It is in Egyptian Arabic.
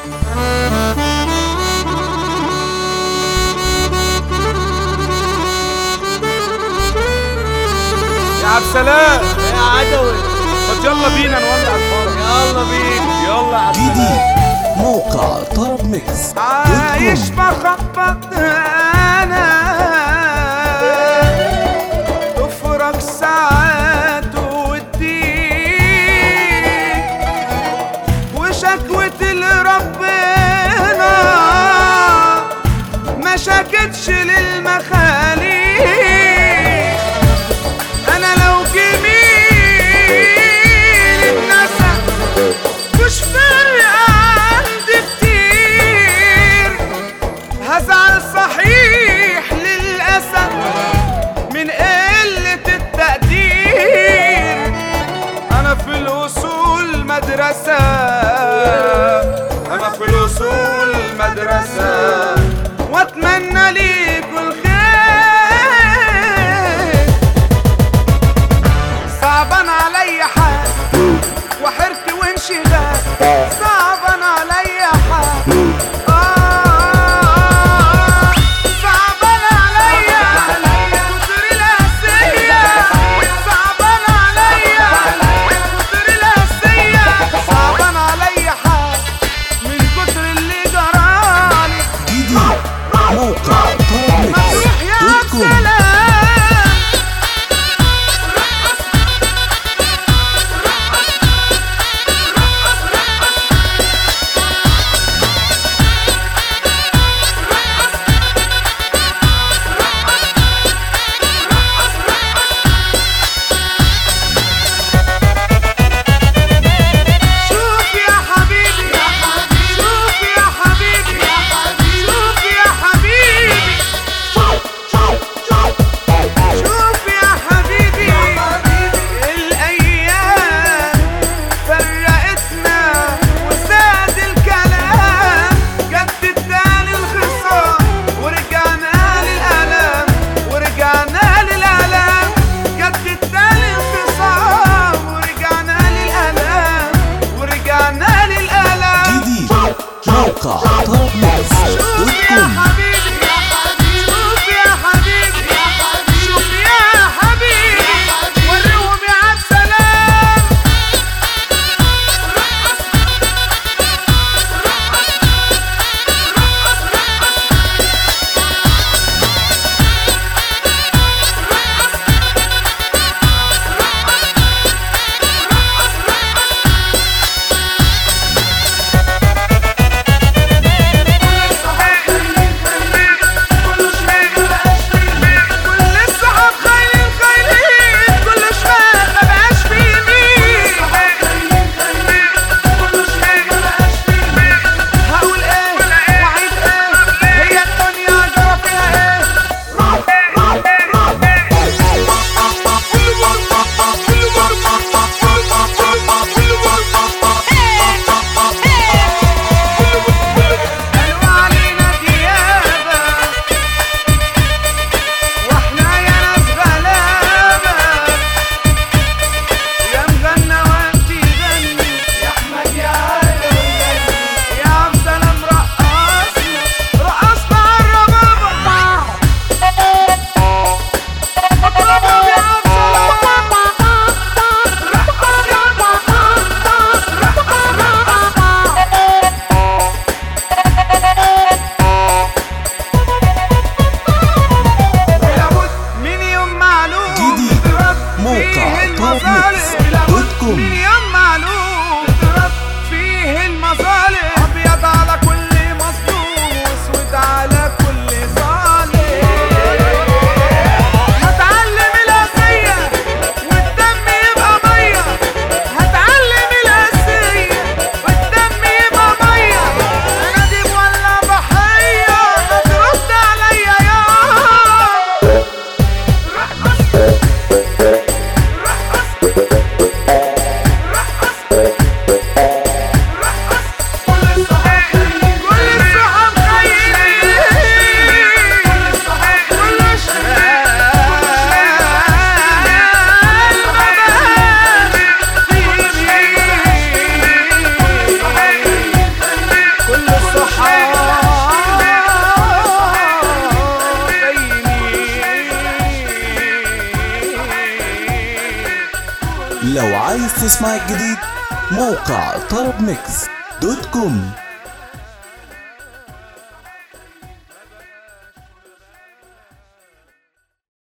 يا عبد السلام يا عدوي طب يلا بينا نولع الفرح يلا بينا يلا يا عبد السلام جديد موقع طرب ميكس عايش بخبط انا تفرج ساعات وتديك وشكوتي لربنا ما شكتش للمخاليق انا لو جميل اتنسى مش فارقة عندي كتير هزعل صحيح للأسف من قلة التقدير أنا في الوصول مدرسة أنا في الوصول مدرسة وأتمنى ليكوا الخير صعبان علي حال وحرت وانشغال صعبان علي حال آه، صعبان علي كتر القاسية صعبان علي كتر القاسية صعبان علي حال من كتر اللي جرالي جديد موقع طرب ميكس مجروح يا دوت عبد كوم السلام شوف يا حبيبي يا حبيبي شوف يا حبيبي يا حبيبي شوف يا حبيبي شوف يا حبيبي الأيام فرقتنا وزاد الكلام جدد تاني الخصام ورجعنا للألم ورجعنا للألم جدد تاني الخصام ورجعنا للألم ورجعنا للألم جديد موقع طرب ميكس دوت شوف يا كوم حبيبي يا حبيبي شوف يا حبيبي يا حبيبي شوف يا حبيبي وريهم يا عبد السلام لو عايز تسمع الجديد موقع طرب ميكس دوت كوم